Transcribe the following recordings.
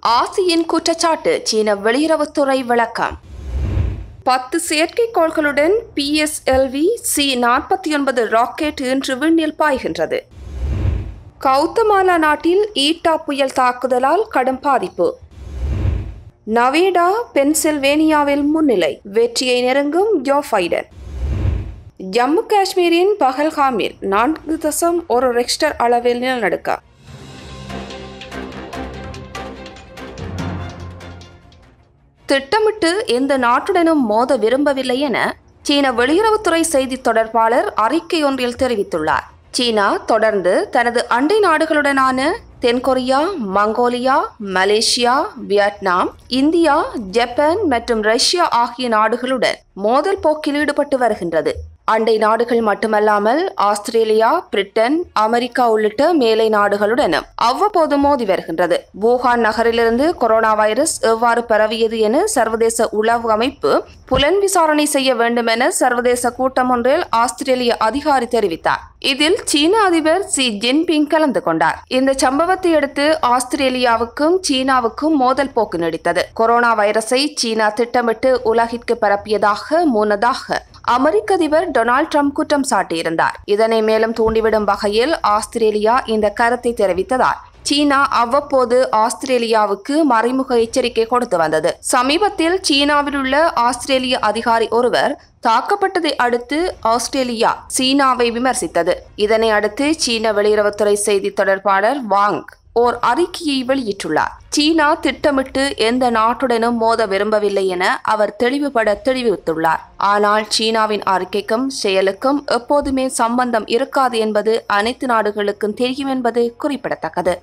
ஆசியின் குற்றச்சாட்டு சீன வெளியுறவுத்துறை விளக்கம் பத்து செயற்கைக்கோள்களுடன் பிஎஸ்எல்வி சி நாற்பத்தி ஒன்பது ராக்கெட் இன்று விண்ணில் பாய்கின்றது கவுத்தமாலா நாட்டில் ஈட்டா புயல் தாக்குதலால் கடும் பாதிப்பு நவேடா பென்சில்வேனியாவில் முன்னிலை வெற்றியை நெருங்கும் ஜோ பைடன் ஜம்மு காஷ்மீரின் பஹல்காமில் நான்கு தசம் ஒரு ரெக்ஸ்டர் அளவில் நிலநடுக்கம் திட்டமிட்டு எந்த நாட்டுடனும் மோத விரும்பவில்லை என சீன வெளியுறவுத்துறை செய்தி தொடர்பாளர் அறிக்கை ஒன்றில் தெரிவித்துள்ளார் சீனா தொடர்ந்து தனது அண்டை நாடுகளுடனான தென்கொரியா Mongolia Malaysia Vietnam India Japan மற்றும் ரஷ்யா ஆகிய நாடுகளுடன் மோதல் போக்கில் ஈடுபட்டு வருகின்றது அண்டை நாடுகள் மட்டுமல்லாமல் ஆஸ்திரேலியா பிரிட்டன் அமெரிக்கா உள்ளிட்ட மேலை நாடுகளுடனும் அவ்வப்போது மோதி வருகின்றது வூகான் நகரிலிருந்து கொரோனா வைரஸ் எவ்வாறு பரவியது என சர்வதேச உளவு அமைப்பு புலன் விசாரணை செய்ய வேண்டும் என சர்வதேச கூட்டம் ஒன்றில் ஆஸ்திரேலிய அதிகாரி தெரிவித்தார் இதில் சீன அதிபர் சி ஜின்பிங் கலந்து கொண்டார் இந்த சம்பவத்தை அடுத்து ஆஸ்திரேலியாவுக்கும் சீனாவுக்கும் மோதல் போக்கு நீடித்தது கொரோனா வைரஸை சீனா திட்டமிட்டு உலகிற்கு பரப்பியதாக முன்னதாக அமெரிக்க அதிபர் டொனால்ட் ட்ரம்ப் குற்றம் சாட்டியிருந்தார் இதனை மேலும் தூண்டிவிடும் வகையில் ஆஸ்திரேலியா இந்த கருத்தை தெரிவித்ததால் சீனா அவ்வப்போது ஆஸ்திரேலியாவுக்கு மறைமுக எச்சரிக்கை கொடுத்து வந்தது சமீபத்தில் சீனாவில் உள்ள ஆஸ்திரேலிய அதிகாரி ஒருவர் தாக்கப்பட்டதை அடுத்து ஆஸ்திரேலியா சீனாவை விமர்சித்தது இதனை அடுத்து சீன வெளியுறவுத்துறை செய்தி தொடர்பாளர் வாங் ஓர் அறிக்கையை வெளியிட்டுள்ளார் சீனா திட்டமிட்டு எந்த நாட்டுடனும் மோத விரும்பவில்லை என அவர் தெளிவுபட தெரிவித்துள்ளார் ஆனால் சீனாவின் அறிக்கைக்கும் செயலுக்கும் எப்போதுமே சம்பந்தம் இருக்காது என்பது அனைத்து நாடுகளுக்கும் தெரியும் என்பது குறிப்பிடத்தக்கது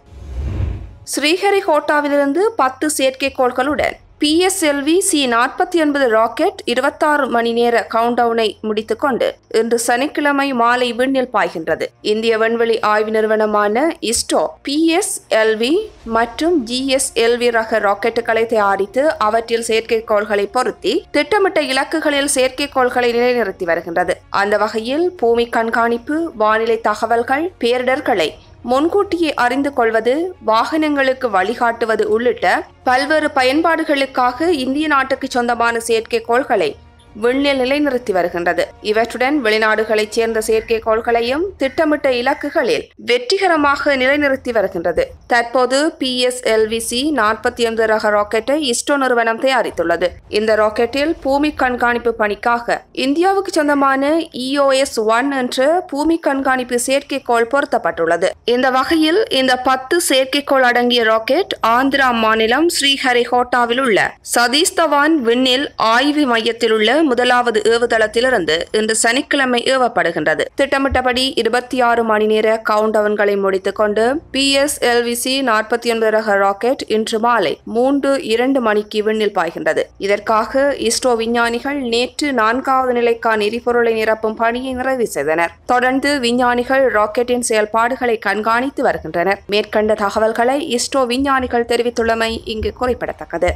ஸ்ரீஹரிகோட்டாவிலிருந்து பத்து செயற்கைக்கோள்களுடன் பிஎஸ்எல்வி சி நாற்பத்தி ஒன்பது ராக்கெட் இருபத்தாறு மணி நேர கவுண்டவுனை முடித்துக்கொண்டு இன்று சனிக்கிழமை மாலை விண்ணில் பாய்கின்றது இந்திய விண்வெளி ஆய்வு நிறுவனமான இஸ்ரோ பிஎஸ்எல்வி மற்றும் ஜிஎஸ்எல்வி ரக ராக்கெட்டுகளை தயாரித்து அவற்றில் செயற்கைக்கோள்களை பொருத்தி திட்டமிட்ட இலக்குகளில் செயற்கைக்கோள்களை நிலைநிறுத்தி வருகின்றது அந்த வகையில் பூமி கண்காணிப்பு வானிலை தகவல்கள் பேரிடர்களை முன்கூட்டியே அறிந்து கொள்வது வாகனங்களுக்கு வழிகாட்டுவது உள்ளிட்ட பல்வேறு பயன்பாடுகளுக்காக இந்திய நாட்டுக்கு சொந்தமான செயற்கைக்கோள்களை விண்ணில் நிலைநிறுத்தி வருகின்றது இவற்றுடன் வெளிநாடுகளைச் சேர்ந்த செயற்கைக்கோள்களையும் திட்டமிட்ட இலக்குகளில் வெற்றிகரமாக நிலைநிறுத்தி வருகின்றது தற்போது பிஎஸ்எல்விசி நாற்பத்தி ஐந்து ரக ராக்கெட்டை இஸ்ரோ நிறுவனம் தயாரித்துள்ளது இந்த ராக்கெட்டில் பூமி கண்காணிப்பு பணிக்காக இந்தியாவுக்கு சொந்தமான இஓஎஸ் ஒன் என்ற பூமி கண்காணிப்பு செயற்கைக்கோள் பொருத்தப்பட்டுள்ளது இந்த வகையில் இந்த பத்து செயற்கைக்கோள் அடங்கிய ராக்கெட் ஆந்திரா மாநிலம் ஸ்ரீஹரிகோட்டாவில் உள்ள சதீஷ் தவான் விண்ணில் ஆய்வு மையத்தில் உள்ள முதலாவது ஏவுதளத்திலிருந்து இன்று சனிக்கிழமை ஏவப்படுகின்றது திட்டமிட்டபடி இருபத்தி ஆறு மணி நேர கவுண்டவுன்களை முடித்துக்கொண்டு பி எஸ் எல்விசி நாற்பத்தி ஒன்பது ரக ராக்கெட் இன்று மாலை மூன்று இரண்டு மணிக்கு விண்ணில் பாய்கின்றது இதற்காக இஸ்ரோ விஞ்ஞானிகள் நேற்று நான்காவது நிலைக்கான எரிபொருளை நிரப்பும் பணியை நிறைவு செய்தனர் தொடர்ந்து விஞ்ஞானிகள் ராக்கெட்டின் செயல்பாடுகளை கண்காணித்து வருகின்றனர் மேற்கண்ட தகவல்களை இஸ்ரோ விஞ்ஞானிகள் தெரிவித்துள்ளமை இங்கு குறிப்பிடத்தக்கது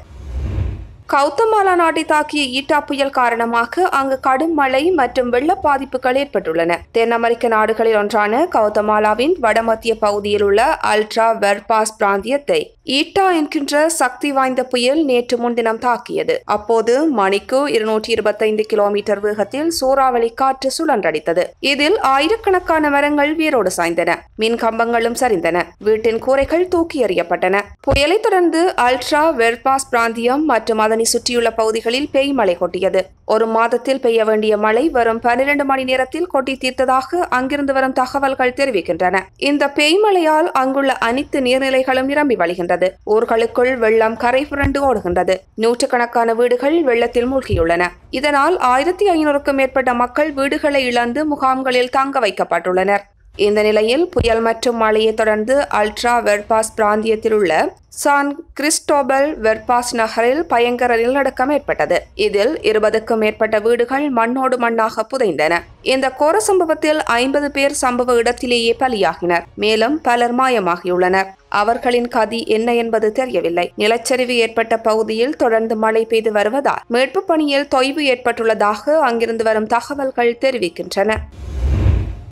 கவுத்தமாலா நாட்டை தாக்கிய ஈட்டா புயல் காரணமாக அங்கு கடும் மழை மற்றும் வெள்ள பாதிப்புகள் ஏற்பட்டுள்ளன தென் அமெரிக்க நாடுகளில் ஒன்றான கவுத்தமாலாவின் வடமத்திய பகுதியில் உள்ள அல்ட்ரா வெர்பாஸ் பிராந்தியத்தை ஈட்டா என்கின்ற சக்தி வாய்ந்த புயல் நேற்று முன்தினம் தாக்கியது அப்போது மணிக்கு இருநூற்றி இருபத்தைந்து கிலோமீட்டர் வேகத்தில் சூறாவளி காற்று சுழன்றடித்தது இதில் ஆயிரக்கணக்கான மரங்கள் வேரோடு சாய்ந்தன மின் கம்பங்களும் சரிந்தன வீட்டின் கூரைகள் தூக்கி எறியப்பட்டன புயலை தொடர்ந்து அல்ட்ரா வெர்பாஸ் பிராந்தியம் மற்றும் அதனை சுற்றியுள்ள பகுதிகளில் பெய் மழை கொட்டியது ஒரு மாதத்தில் பெய்ய வேண்டிய மழை வரும் பன்னிரண்டு மணி நேரத்தில் கொட்டி தீர்த்ததாக அங்கிருந்து வரும் தகவல்கள் தெரிவிக்கின்றன இந்த பெய்மழையால் அங்குள்ள அனைத்து நீர்நிலைகளும் நிரம்பி வழிகின்றது ஊர்களுக்குள் வெள்ளம் கரை புரண்டு ஓடுகின்றது நூற்றுக்கணக்கான வீடுகள் வெள்ளத்தில் மூழ்கியுள்ளன இதனால் ஆயிரத்தி ஐநூறுக்கும் மேற்பட்ட மக்கள் வீடுகளை இழந்து முகாம்களில் தங்க வைக்கப்பட்டுள்ளனர் இந்த நிலையில் புயல் மற்றும் மழையை தொடர்ந்து அல்ட்ரா வெர்பாஸ் பிராந்தியத்தில் உள்ள சான் கிறிஸ்டோபல் வெர்பாஸ் நகரில் பயங்கர நிலநடுக்கம் ஏற்பட்டது இதில் இருபதுக்கும் மேற்பட்ட வீடுகள் மண்ணோடு மண்ணாக புதைந்தன இந்த கோர சம்பவத்தில் ஐம்பது பேர் சம்பவ இடத்திலேயே பலியாகினர் மேலும் பலர் மாயமாகியுள்ளனர் அவர்களின் கதி என்ன என்பது தெரியவில்லை நிலச்சரிவு ஏற்பட்ட பகுதியில் தொடர்ந்து மழை பெய்து வருவதால் மீட்புப் பணியில் தொய்வு ஏற்பட்டுள்ளதாக அங்கிருந்து வரும் தகவல்கள் தெரிவிக்கின்றன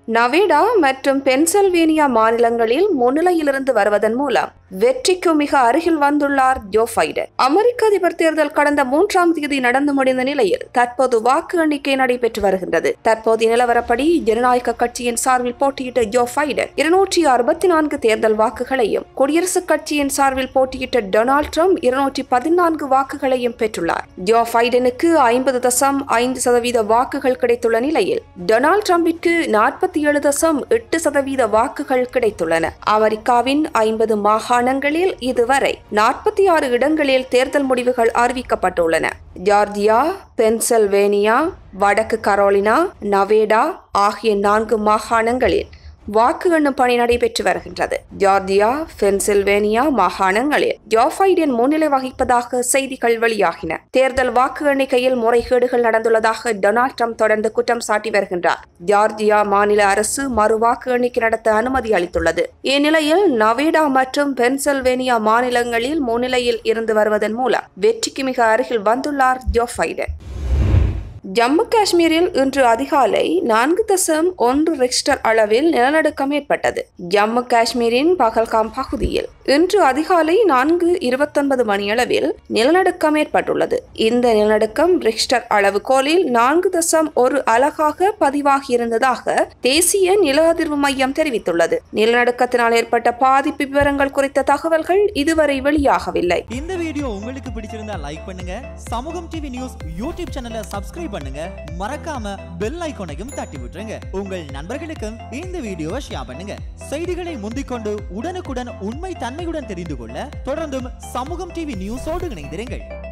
நவேடா மற்றும் பென்சில்வேனியா மாநிலங்களில் முன்னிலையிலிருந்து வருவதன் மூலம் வெற்றிக்கு மிக அருகில் வந்துள்ளார் ஜோ பைடன் அமெரிக்க அதிபர் தேர்தல் கடந்த மூன்றாம் தேதி நடந்து முடிந்த நிலையில் தற்போது வாக்கு எண்ணிக்கை நடைபெற்று வருகின்றது தற்போதைய நிலவரப்படி ஜனநாயக கட்சியின் சார்பில் போட்டியிட்ட ஜோ பைடன் இருநூற்றி அறுபத்தி நான்கு தேர்தல் வாக்குகளையும் குடியரசுக் கட்சியின் சார்பில் போட்டியிட்ட டொனால்ட் ட்ரம்ப் இருநூற்றி பதினான்கு வாக்குகளையும் பெற்றுள்ளார் ஜோ பைடனுக்கு ஐம்பது தசம் ஐந்து சதவீத வாக்குகள் கிடைத்துள்ள நிலையில் டொனால்ட் ட்ரம்பிற்கு நாற்பத்தி ஏழு தசம் எட்டு சதவீத வாக்குகள் கிடைத்துள்ளன அமெரிக்காவின் ஐம்பது மாகாணங்களில் இதுவரை நாற்பத்தி ஆறு இடங்களில் தேர்தல் முடிவுகள் அறிவிக்கப்பட்டுள்ளன ஜார்ஜியா பென்சில்வேனியா வடக்கு கரோலினா நவேடா ஆகிய நான்கு மாகாணங்களில் வாக்கு எண்ணும் பணி நடைபெற்று வருகின்றது ஜார்ஜியா பென்சில்வேனியா மாகாணங்களில் ஜோ பைடன் முன்னிலை வகிப்பதாக செய்திகள் வெளியாகின தேர்தல் வாக்கு எண்ணிக்கையில் முறைகேடுகள் நடந்துள்ளதாக டொனால்ட் ட்ரம்ப் தொடர்ந்து குற்றம் சாட்டி வருகின்றார் ஜார்ஜியா மாநில அரசு மறு வாக்கு எண்ணிக்கை நடத்த அனுமதி அளித்துள்ளது இந்நிலையில் நவேடா மற்றும் பென்சில்வேனியா மாநிலங்களில் முன்னிலையில் இருந்து வருவதன் மூலம் வெற்றிக்கு மிக அருகில் வந்துள்ளார் ஜோ பைடன் ஜம்மு காஷ்மீரில் இன்று அதிகாலை நான்கு தசம் ஒன்று ரிக்டர் அளவில் நிலநடுக்கம் ஏற்பட்டது ஜம்மு காஷ்மீரின் பகல்காம் பகுதியில் இன்று அதிகாலை நான்கு இருபத்தொன்பது மணியளவில் நிலநடுக்கம் ஏற்பட்டுள்ளது இந்த நிலநடுக்கம் ரிக்டர் அளவுகோலில் நான்கு தசம் ஒரு அலகாக பதிவாகியிருந்ததாக தேசிய நில அதிர்வு மையம் தெரிவித்துள்ளது நிலநடுக்கத்தினால் ஏற்பட்ட பாதிப்பு விவரங்கள் குறித்த தகவல்கள் இதுவரை வெளியாகவில்லை இந்த வீடியோ உங்களுக்கு பிடிச்சிருந்தா லைக் பண்ணுங்க சமூகம் டிவி நியூஸ் யூடியூப் சேனலை சப்ஸ்கிரைப் பண்ணுங்க மறக்காம பெல் ஐகானையும் தட்டி விட்டுருங்க உங்கள் நண்பர்களுக்கும் இந்த வீடியோவை ஷேர் பண்ணுங்க செய்திகளை முந்திக்கொண்டு உடனுக்குடன் உண்மை தன்மையுடன் தெரிந்து கொள்ள தொடர்ந்தும் சமூகம் டிவி நியூஸோடு இணைந்திருங்கள்